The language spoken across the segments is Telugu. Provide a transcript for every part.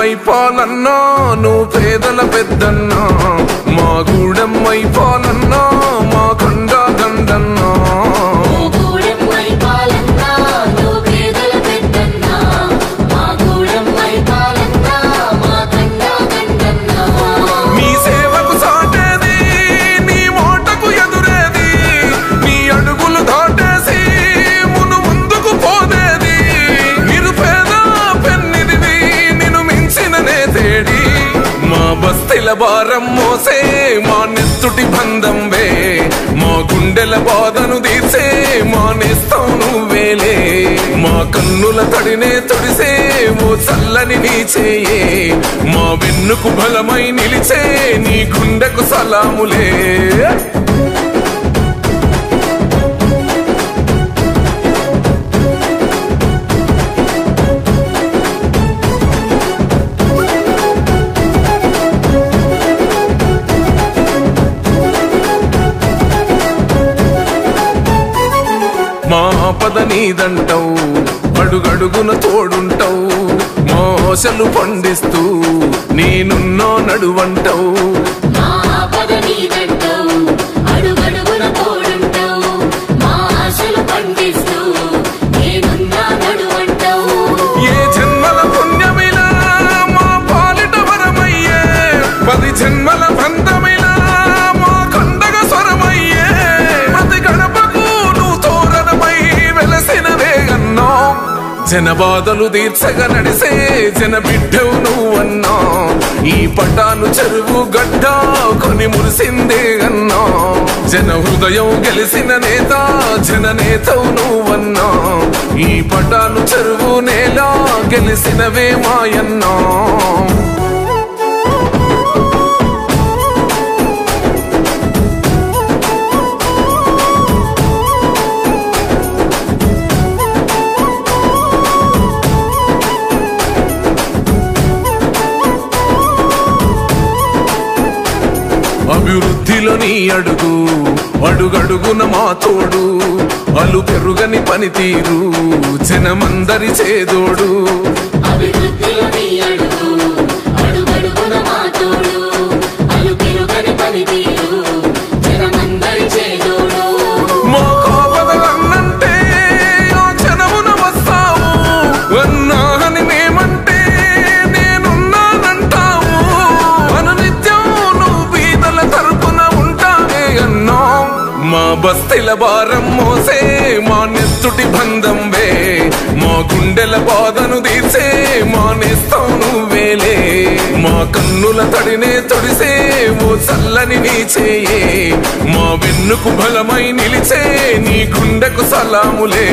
అయిపోవాలన్నా నువ్వు పేదల పెద్దన్నా మా గూడెం అయిపోవాలన్నా మా కొండ దండన్నా గూడెం వైపాలన్నా నువ్వు పేదల పెద్దన్నా మా గూడెం వైపాలన్నా మా కండా గండన్నా నీ సేవకు సాటేది నీ మాటకు ఎదురేది నీ అడుగులు దాటేసి మును ముందుకు పోదేది నిరుపేద పెన్నిదివి నిన్ను మించిన నేతేడి మా బస్తీల భారం మోసే మా నెత్తుటి బంధం వే మా గుండెల బాధను తీర్చే మా నేస్తం నువ్వేలే మా కన్నుల తడినే తొడిసే ఓ చల్లని నీ చేయే మా వెన్నుకు బలమై నిలిచే నీ గుండెకు సలాములే మా పద నీదంటావు అడుగడుగున తోడుంటావు మోసలు పండిస్తూ నేనున్నో నడువంటావు మా పద నీదంటావు అడుగడుగున తోడుంటావు మా ఆశలు పండిస్తూ నేనున్నా నడువంటావు ఏ జన్మల పుణ్యమిలా మా పాలిట వరమయ్యే పది జన్మల బంధమిలా మా కండగ స్వరమయ్యే ప్రతి గడపకు నువ్వు తోరణమై వెలసిన వేగన్నా జన బాధలు తీర్చగా నడిసే జన బిడ్డవు నువ్వన్నా ఈ పటాను చెరువు గడ్డ కొని మురిసిందే అన్నా జన హృదయం గెలిసిన నేత జన నేతవు నువ్వన్నా ఈ పటాను చెరువు నేల గెలిసినవే మాయన్నా అభివృద్ధిలో నీ అడుగు అడుగడుగున మా తోడు అలు పెరుగని పనితీరు జనమందరి చేదోడు అభివృద్ధిలో నీ అడుగు అడుగడుగున మా తోడు అలుపెరుగని పనితీరు జనమందరి చేదోడు మా కాపదలన్నంటే ఆ క్షణమున వస్తావు అన్నాహని మేమంటే నేనున్నానంటావు అనునిత్యం నువ్వు బీదల తరపున ఉంటావే అన్నా మా బస్తీల భారం మోసే మా నెత్తుటి బంధం వే మా గుండెల బాధను తీర్చే మా నేస్తం నువ్వేలే మా కన్నుల తడినే తొడిసే ఓ చల్లని నీ చేయే మా వెన్నుకు బలమై నిలిచే నీ గుండెకు సలాములే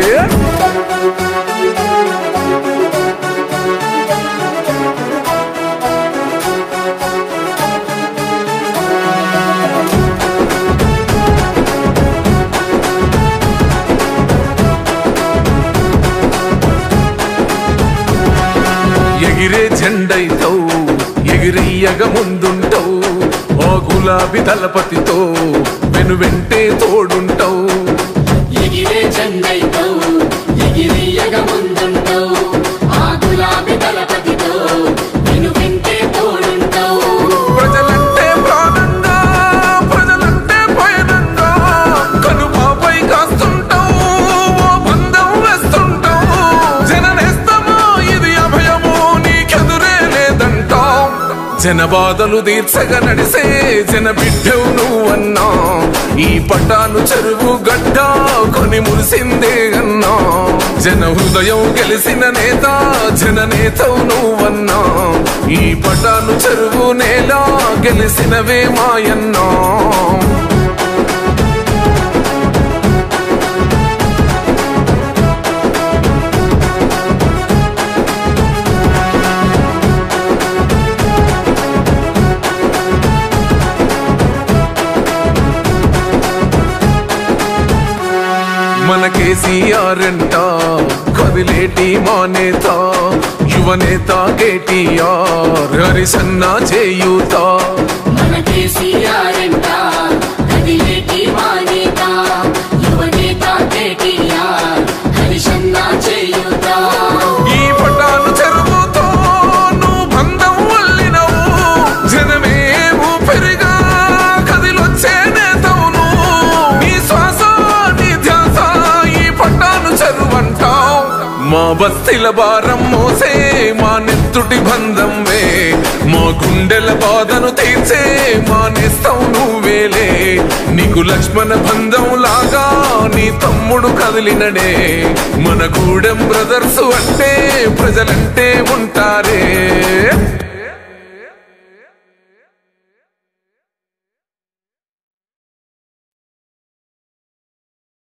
ఎగిరే జెండైతావు ఎగిరెయ్యగ ముందుంటావు ఓ గులాబీ దళపతితో వెను వెంటే తోడుంటావు ఎగిరే జెండైతావు ఎగిరియగ ముందుంటావు ఆ గులాబీ దళపతితో నిన్ను వెంటే తోడుంటావు ప్రజలంటే ప్రాణంగా ప్రజలంటే పయనంగా కనుపాపై కాస్తుంటావు ఓ బంధం వేస్తుంటావు జననేస్తమో ఇది అభయము నీకెదురే లేదంటావు జన బాధలు తీర్చగా నడిసే జన బిడ్డవు నువ్వన్నా ఈ పటాను చెరువు గడ్డ కొని మురిసిందే అన్నా జన హృదయం గెలిసిన నేత జన నేతవు నువ్వన్నా ఈ పటాను చెరువు నేల గెలిసినవే మాయన్నా మన కేసీఆర్ అంట కదిలేటి మా నేత యువనేత కేటీఆర్ హరిసన్న చేయూత మన కేసీఆర్ అంట కదిలేటి మా నేత యువనేత కేటీఆర్ హరిశన్న చేయుత ఈ పటాను చెరువుతో నువ్వు బస్తీల భారం మోసే మా నెత్తుటి బంధం వే మా గుండెల బాధను తీర్చే మా నేస్తం నువ్వేలే నీకు లక్ష్మణ బంధం లాగా నీ తమ్ముడు కదిలినడే మన గూడెం బ్రదర్స్ అంటే ప్రజలంటే ఉంటారే